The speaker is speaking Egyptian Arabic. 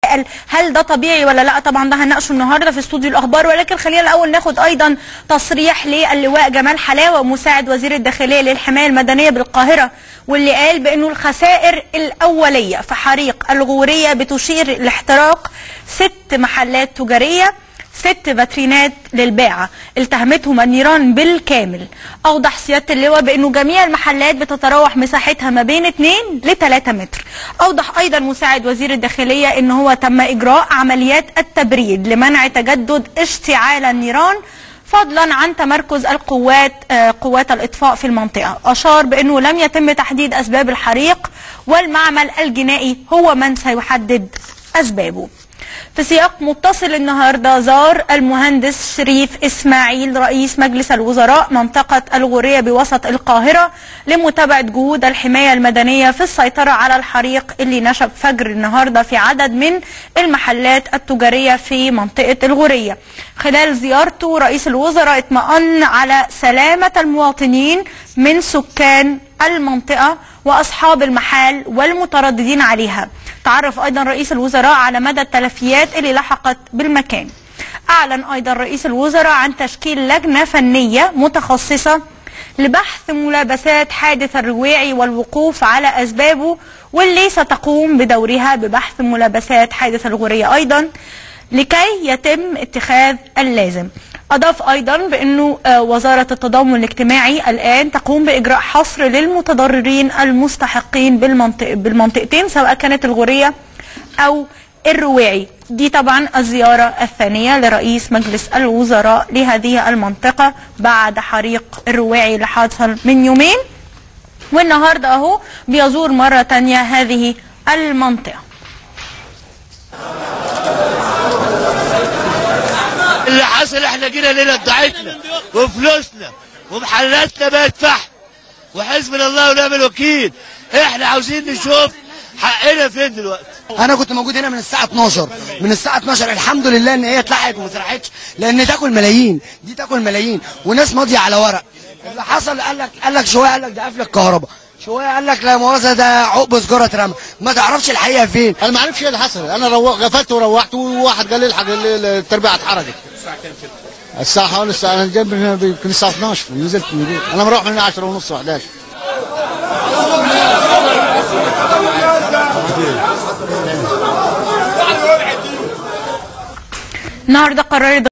نتساءل هل ده طبيعي ولا لا طبعا ده هنناقشه النهارده في استوديو الاخبار ولكن خلينا الاول ناخد ايضا تصريح للواء جمال حلاوه مساعد وزير الداخليه للحمايه المدنيه بالقاهره واللي قال بانه الخسائر الاوليه في حريق الغوريه بتشير لاحتراق ست محلات تجاريه ست فاترينات للباعة التهمتهم النيران بالكامل أوضح سيادة اللواء بأنه جميع المحلات بتتراوح مساحتها ما بين 2 ل 3 متر أوضح أيضا مساعد وزير الداخلية أنه هو تم إجراء عمليات التبريد لمنع تجدد اشتعال النيران فضلا عن تمركز القوات آه، قوات الاطفاء في المنطقه اشار بانه لم يتم تحديد اسباب الحريق والمعمل الجنائي هو من سيحدد اسبابه في سياق متصل النهارده زار المهندس شريف اسماعيل رئيس مجلس الوزراء منطقه الغوريه بوسط القاهره لمتابعه جهود الحمايه المدنيه في السيطره على الحريق اللي نشب فجر النهارده في عدد من المحلات التجاريه في منطقه الغوريه. خلال زيارته رئيس الوزراء اطمأن على سلامه المواطنين من سكان المنطقه واصحاب المحال والمترددين عليها. تعرف ايضا رئيس الوزراء على مدى التلفيات اللي لحقت بالمكان. اعلن ايضا رئيس الوزراء عن تشكيل لجنه فنيه متخصصه لبحث ملابسات حادث الرواعي والوقوف على اسبابه واللي ستقوم بدورها ببحث ملابسات حادث الغوريه ايضا لكي يتم اتخاذ اللازم. أضاف أيضا بأنه آه، وزارة التضامن الاجتماعي الآن تقوم بإجراء حصر للمتضررين المستحقين بالمنطق بالمنطقتين سواء كانت الغورية أو الرواعي دي طبعا الزيارة الثانية لرئيس مجلس الوزراء لهذه المنطقة بعد حريق الرواعي اللي حصل من يومين والنهاردة أهو بيزور مرة تانية هذه المنطقة اللي حصل احنا جينا ليله بتاعتنا وفلوسنا ومحلاتنا بقت فحم وحزبنا الله ونعم الوكيل احنا عاوزين نشوف حقنا فين دلوقتي انا كنت موجود هنا من الساعه 12 من الساعه 12 الحمد لله ان هي اتلحقت وما اتلحقتش لان تاكل ملايين دي تاكل ملايين وناس ماضيه على ورق اللي حصل قال لك قال لك شويه قال لك ده قفل الكهرباء شويه قال لك لا مؤاخذه ده عقب سجاره اترمى ما تعرفش الحقيقه فين انا ما اعرفش ايه اللي حصل انا رو... غفلت وروحت وواحد قال لي الحق ال- التربيعه اتحرقت الساعه كام كده الساعه حوالي الساعه انا جاي من هنا يمكن الساعه 12 نزلت من البيت انا مروح من هنا 10 ونص 11 النهارده قررت